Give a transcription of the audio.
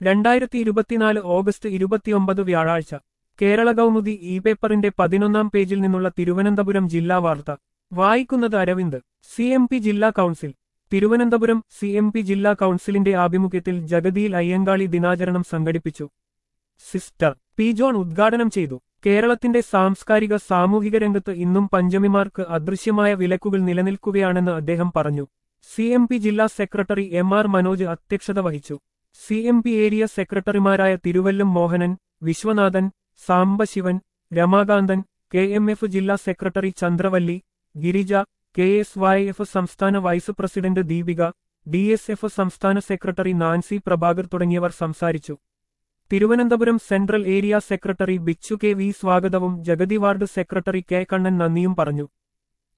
രണ്ടായിരത്തി ഇരുപത്തിനാല് ഓഗസ്റ്റ് ഇരുപത്തിയൊമ്പത് വ്യാഴാഴ്ച കേരള കൗമുദി ഇ പേപ്പറിന്റെ പതിനൊന്നാം പേജിൽ നിന്നുള്ള തിരുവനന്തപുരം ജില്ലാ വാർത്ത വായിക്കുന്നത് അരവിന്ദ് സി എം പി ജില്ലാ council Thiruvananthapuram C M P ജില്ലാ കൗൺസിലിന്റെ ആഭിമുഖ്യത്തിൽ ജഗതിയിൽ അയ്യങ്കാളി ദിനാചരണം സംഘടിപ്പിച്ചു സിസ്റ്റർ പി ജോൺ ഉദ്ഘാടനം ചെയ്തു കേരളത്തിന്റെ സാംസ്കാരിക സാമൂഹിക രംഗത്ത് ഇന്നും പഞ്ചമിമാർക്ക് അദൃശ്യമായ വിലക്കുകൾ നിലനിൽക്കുകയാണെന്ന് അദ്ദേഹം പറഞ്ഞു സി എം പി ജില്ലാ സെക്രട്ടറി എം ആർ മനോജ് അധ്യക്ഷത വഹിച്ചു സി എം പി ഏരിയ സെക്രട്ടറിമാരായ തിരുവല്ലും Mohanan Viswanathan Sambasivan Ramakanthan K M F ജില്ലാ secretary Chandravalli Girija K S Y F സംസ്ഥാന vice president Deepika D S F സംസ്ഥാന സെക്രട്ടറി നാൻസി പ്രഭാകർ തുടങ്ങിയവർ സംസാരിച്ചു Thiruvananthapuram central area secretary Bichu K V സ്വാഗതവും Jagathy ward secretary K Kannan നന്ദിയും പറഞ്ഞു